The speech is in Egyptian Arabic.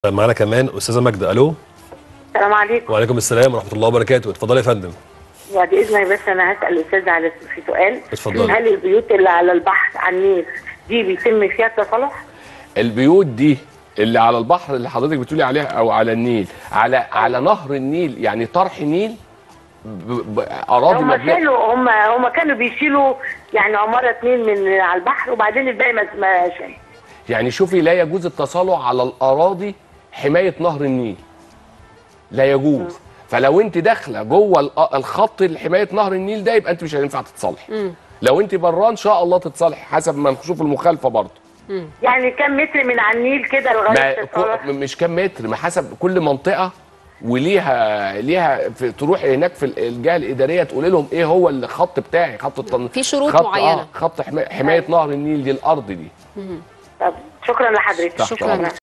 معانا كمان استاذه ماجده الو السلام عليكم وعليكم السلام ورحمه الله وبركاته اتفضلي يا فندم بعد اذنك بس انا هسال الاستاذ على في سؤال اتفضلي. هل البيوت اللي على البحر على النيل دي بيتم فيها التصالح؟ البيوت دي اللي على البحر اللي حضرتك بتقولي عليها او على النيل على على نهر النيل يعني طرح نيل ب- ب- اراضي هم مبنيه شالوا هم هم كانوا بيشيلوا يعني عماره اتنين من على البحر وبعدين الباقي ما ما شال يعني شوفي لا يجوز التصالح على الاراضي حمايه نهر النيل لا يجوز فلو انت داخله جوه ال- الخط لحمايه نهر النيل ده يبقى انت مش هينفع تتصالحي لو انت براه ان شاء الله تتصالحي حسب ما نشوف المخالفه برضه يعني كم متر من على النيل كده ما لغايه كو- التصالح؟ مش كام متر ما حسب كل منطقه وليها ليها في تروح هناك في الجهه الاداريه تقول لهم ايه هو الخط بتاعي خط التن... في شروط خط معينة. آه خط حما- حمايه نهر النيل دي الارض دي طب شكرا لحضرتك تحت شكراً. أمرك.